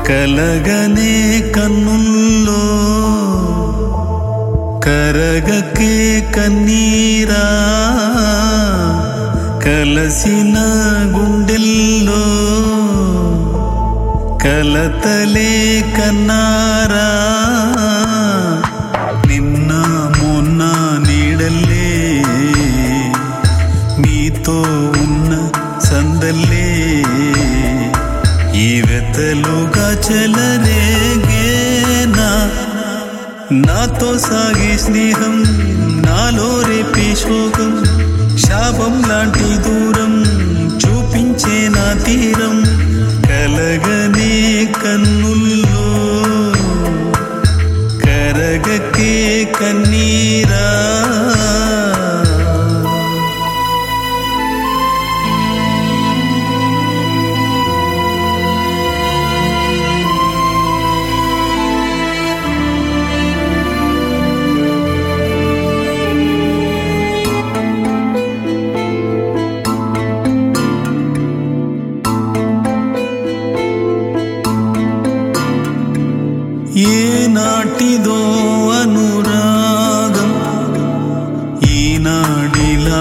కలగనే కన్నుల్లో కరగకే కన్నీరా కలసిన గుండెల్లో కలతలే కన్నారా నిన్న మొన్న నీడల్లే మీతో ఉన్న సందల్లే ఈ వెతలుగా చెలరేగేనా నాతో సాగే స్నేహం నాలో రేపే శోకం శాపం లాంటి దూరం చూపించే నా తీరం కలగనే కన్నుల్లో కరగకే కన్నీరా ఏ నాటిదో అనురాగం ఈనాడిలా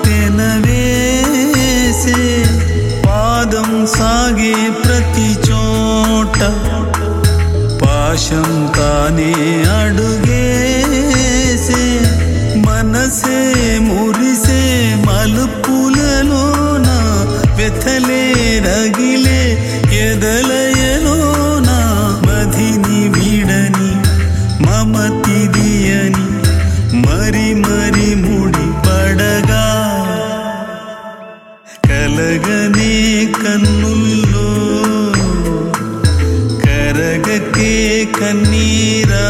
పెనవేసే పాదం సాగే ప్రతి చోట పాశం తానే అడుగేసే మనసే మురిసే మలుపులలోన వెతలే రగిలే ఎదలయలోన మధిని వీడని మమతిదియని మరి మరి ముడి పడగా కలగనే కన్నుల్లో కరగకే కన్నీరా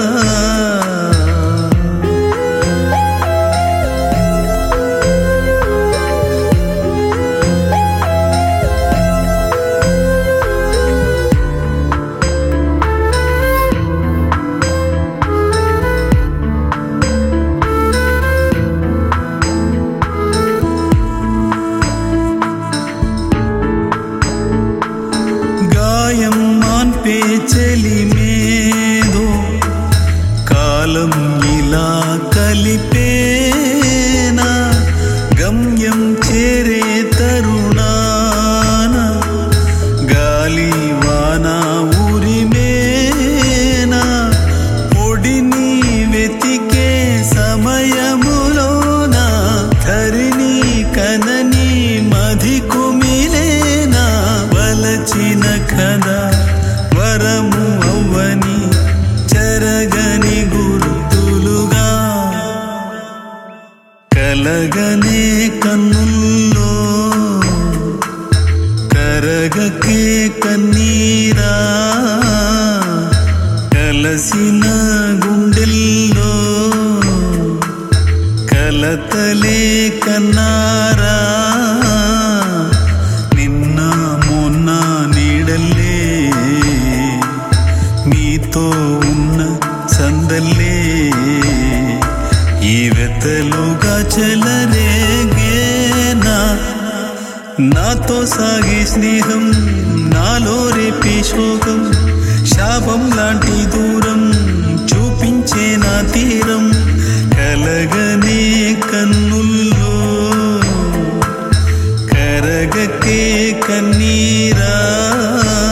గాయం మాన్పే చెలిమేదో కాలం ఇలా కలిపేనా గమ్యం చేరే తరుణాన గాలి వాన ఊరిమేనా ఒడిని వెతికే సమయములోన ధరిని కనని మధి కుమిలేనా వలచిన కథ వరము అవ్వని చెరగని గుర్తులుగా కలగనే కన్నుల్లో కరగకే కన్నీరా కలసిన గుండెల్లో కలతలే కన్నారా నిన్న మొన్న నీడల్లే మీతో ఉన్న సందల్లే ఈ వెతలుగా చెలరేగేనా నాతో సాగే స్నేహం నాలో రేపే శోకం శాపం లాంటి దూరం చూపించే నా తీరం కలగనే కన్నుల్లో కరగకే కన్నీరా